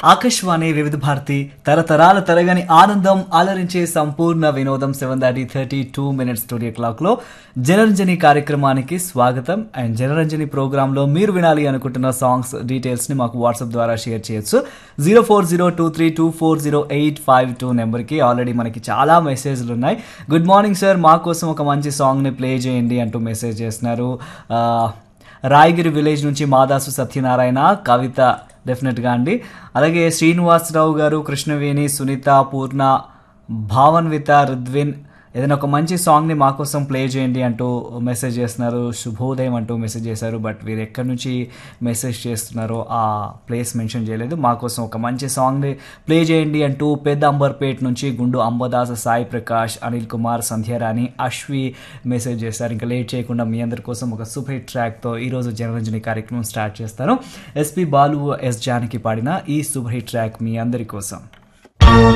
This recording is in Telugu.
ఆకాశవాణి వివిధ భారతి తరతరాల తరగని ఆనందం అలరించే సంపూర్ణ వినోదం seven thirty thirty two minutes studio clock లో జనరంజని కార్యక్రమానికి స్వాగతం అండ్ జనరంజని ప్రోగ్రామ్ లో మీరు వినాలి అనుకుంటున్న సాంగ్స్ డీటెయిల్స్ ని మాకు వాట్సాప్ ద్వారా షేర్ చేయొచ్చు zero four zero two three two four zero eight five two నెంబర్కి ఆల్రెడీ మనకి చాలా మెసేజ్లు ఉన్నాయి గుడ్ మార్నింగ్ సార్ మా కోసం ఒక మంచి సాంగ్ని ప్లే చేయండి అంటూ మెసేజ్ చేస్తున్నారు ఆ, రాయగిరి విలేజ్ నుంచి మాదాసు సత్యనారాయణ కవిత డెఫినెట్గా అండి అలాగే శ్రీనివాసరావు గారు కృష్ణవేణి సునీత పూర్ణ భావన్విత రుద్విన్ ఏదైనా ఒక మంచి సాంగ్ని మా కోసం ప్లే చేయండి అంటూ మెసేజ్ చేస్తున్నారు శుభోదయం అంటూ మెసేజ్ చేశారు బట్ వీరు ఎక్కడి నుంచి మెసేజ్ చేస్తున్నారో ఆ ప్లేస్ మెన్షన్ చేయలేదు మా కోసం ఒక మంచి సాంగ్ని ప్లే చేయండి అంటూ పెద్ద అంబర్పేట్ నుంచి గుండు అంబదాస సాయి ప్రకాష్ అనిల్ కుమార్ సంధ్యారాణి అశ్వి మెసేజ్ చేశారు ఇంకా లేట్ చేయకుండా మీ అందరి కోసం ఒక సూపర్ హిట్ ట్రాక్తో ఈరోజు జనరంజని కార్యక్రమం స్టార్ట్ చేస్తాను ఎస్పి బాలు ఎస్ జానకి పాడిన ఈ సూపర్ హిట్ ట్రాక్ మీ అందరి కోసం